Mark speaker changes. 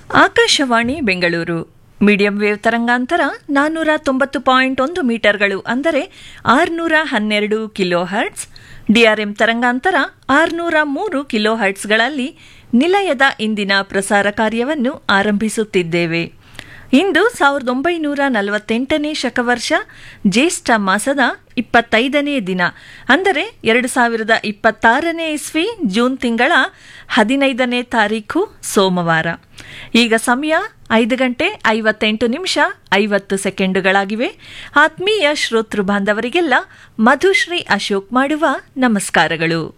Speaker 1: Akashvani Bengaluru medium wave ತರಂಗಾಂತರ ನಾನ್ನೂರ ತೊಂಬತ್ತು ಪಾಯಿಂಟ್ ಒಂದು ಮೀಟರ್ಗಳು ಅಂದರೆ ಆರುನೂರ ಹನ್ನೆರಡು ಕಿಲೋ ಹರ್ಟ್ಸ್ ಡಿಆರ್ಎಂ ತರಂಗಾಂತರ ಆರುನೂರ ಮೂರು ಕಿಲೋ ಹರ್ಟ್ಸ್ಗಳಲ್ಲಿ ನಿಲಯದ ಇಂದಿನ ಪ್ರಸಾರ ಕಾರ್ಯವನ್ನು ಆರಂಭಿಸುತ್ತಿದ್ದೇವೆ ಇಂದು ಸಾವಿರದ ಒಂಬೈನೂರ ನಲವತ್ತೆಂಟನೇ ಶಕವರ್ಷ ಜ್ಯೇಷ್ಠ ಮಾಸದ ಇಪ್ಪತ್ತೈದನೇ ದಿನ ಅಂದರೆ ಎರಡು ಸಾವಿರದ ಇಪ್ಪತ್ತಾರನೇ ಇಸ್ವಿ ಜೂನ್ ತಿಂಗಳ ಹದಿನೈದನೇ ತಾರೀಖು ಸೋಮವಾರ ಈಗ ಸಮಯ ಐದು ಗಂಟೆ ಐವತ್ತೆಂಟು ನಿಮಿಷ ಐವತ್ತು ಸೆಕೆಂಡುಗಳಾಗಿವೆ ಆತ್ಮೀಯ ಶ್ರೋತೃ ಬಾಂಧವರಿಗೆಲ್ಲ ಮಧುಶ್ರೀ ಅಶೋಕ್ ಮಾಡುವ ನಮಸ್ಕಾರಗಳು